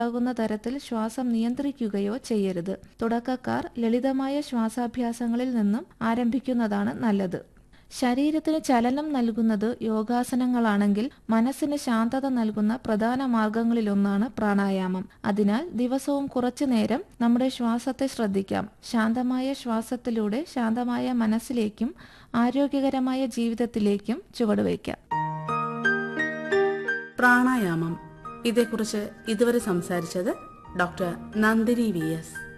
ആകുന്ന തരത്തിൽ ശ്വാസം നിയന്ത്രിക്കുകയോ ചെയ്യരുത് തുടക്കക്കാർ ലളിതമായ ശ്വാസാഭ്യാസങ്ങളിൽ നിന്നും ആരംഭിക്കുന്നതാണ് നല്ലത് ശരീരത്തിന് ചലനം നൽകുന്നത് യോഗാസനങ്ങളാണെങ്കിൽ മനസ്സിന് ശാന്തത നൽകുന്ന പ്രധാന മാർഗങ്ങളിലൊന്നാണ് പ്രാണായാമം അതിനാൽ ദിവസവും കുറച്ചു നേരം നമ്മുടെ ശ്വാസത്തെ ശ്രദ്ധിക്കാം ശാന്തമായ ശ്വാസത്തിലൂടെ ശാന്തമായ മനസ്സിലേക്കും ആരോഗ്യകരമായ ജീവിതത്തിലേക്കും ചുവടുവയ്ക്കാം പ്രാണായാമം ഇതേക്കുറിച്ച് ഇതുവരെ സംസാരിച്ചത് ഡോക്ടർ നന്ദിനി വി എസ്